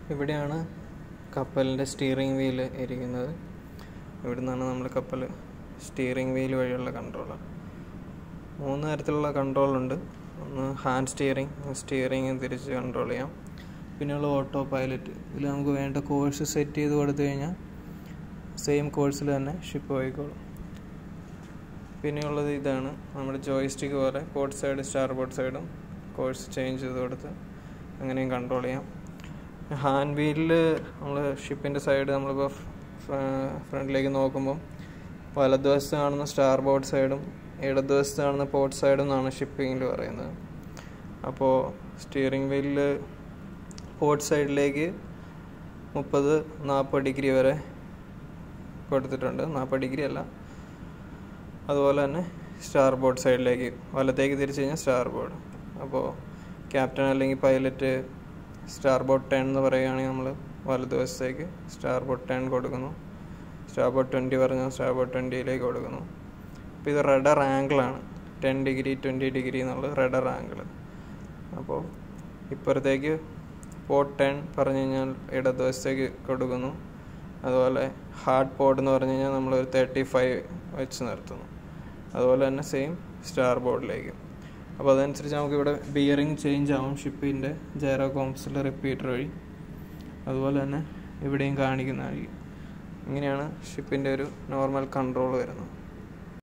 ഇവിടെയാണ് കപ്പലിൻ്റെ steering wheel ഇരിക്കുന്നത് ഇവിടെ നിന്നാണ് നമ്മൾ കപ്പൽ സ്റ്റിയറിംഗ് വീൽ വഴിയുള്ള കൺട്രോൾ മൂന്ന് തരത്തിലുള്ള കൺട്രോൾ ഉണ്ട് ഒന്ന് ഹാൻഡ് സ്റ്റിയറിംഗ് സ്റ്റിയറിംഗ് തിരിച്ച് കൺട്രോൾ ചെയ്യാം പിന്നെയുള്ള ഓട്ടോ പൈലറ്റ് ഇതിൽ നമുക്ക് വേണ്ട കോഴ്സ് സെറ്റ് ചെയ്ത് കൊടുത്തു കഴിഞ്ഞാൽ സെയിം കോഴ്സിൽ തന്നെ ഷിപ്പ് പോയിക്കോളും പിന്നെയുള്ളത് ഇതാണ് നമ്മുടെ ജോയിസ്റ്റിക്ക് പോലെ പോർട്ട് സൈഡ് സ്റ്റാർ ബോർഡ് സൈഡും കോഴ്സ് ചേഞ്ച് ചെയ്ത് കൊടുത്ത് അങ്ങനെയും കൺട്രോൾ ചെയ്യാം ഹാൻഡ് വീലിൽ നമ്മൾ ഷിപ്പിൻ്റെ സൈഡ് നമ്മളിപ്പോൾ ഫ്രണ്ടിലേക്ക് നോക്കുമ്പം വലതുവശത്ത് കാണുന്ന സ്റ്റാർ ബോർഡ് സൈഡും ഇടതുവശത്ത് കാണുന്ന പോർട്ട് സൈഡും എന്നാണ് ഷിപ്പിങ്ങിൽ പറയുന്നത് അപ്പോൾ സ്റ്റിയറിംഗ് വീലിൽ പോർട്ട് സൈഡിലേക്ക് മുപ്പത് നാൽപ്പത് ഡിഗ്രി വരെ കൊടുത്തിട്ടുണ്ട് നാൽപ്പത് ഡിഗ്രി അല്ല അതുപോലെ തന്നെ സ്റ്റാർ ബോർഡ് സൈഡിലേക്ക് വലത്തേക്ക് തിരിച്ചു കഴിഞ്ഞാൽ സ്റ്റാർ ബോർഡ് അപ്പോൾ ക്യാപ്റ്റൻ അല്ലെങ്കിൽ പൈലറ്റ് സ്റ്റാർ ബോർഡ് ടെൻ എന്ന് പറയുകയാണെങ്കിൽ നമ്മൾ വലതുവശത്തേക്ക് സ്റ്റാർ ബോർഡ് ടെൻ കൊടുക്കുന്നു സ്റ്റാർ ബോർഡ് ട്വൻറ്റി പറഞ്ഞാൽ സ്റ്റാർ ബോർഡ് ട്വൻറ്റിയിലേക്ക് കൊടുക്കുന്നു അപ്പോൾ ഇത് റെഡർ ആംഗിളാണ് ടെൻ ഡിഗ്രി ട്വൻറ്റി ഡിഗ്രി എന്നുള്ളത് റെഡർ ആംഗിൾ അപ്പോൾ ഇപ്പുറത്തേക്ക് പോർട്ട് ടെൻ പറഞ്ഞു കഴിഞ്ഞാൽ ഇടതുവശത്തേക്ക് കൊടുക്കുന്നു അതുപോലെ ഹാർഡ് പോർട്ട് എന്ന് പറഞ്ഞു കഴിഞ്ഞാൽ നമ്മൾ ഒരു തേർട്ടി ഫൈവ് വെച്ച് നിർത്തുന്നു അതുപോലെ തന്നെ സെയിം സ്റ്റാർ ബോർഡിലേക്ക് അപ്പോൾ അതനുസരിച്ച് നമുക്കിവിടെ ബിയറിംഗ് ചേഞ്ച് ആവും ഷിപ്പിൻ്റെ ജൈറോ കോംസിൽ റിപ്പീറ്റർ വഴി അതുപോലെ തന്നെ ഇവിടെയും കാണിക്കുന്നതായിരിക്കും ഇങ്ങനെയാണ് ഷിപ്പിൻ്റെ ഒരു നോർമൽ കൺട്രോൾ വരുന്നത്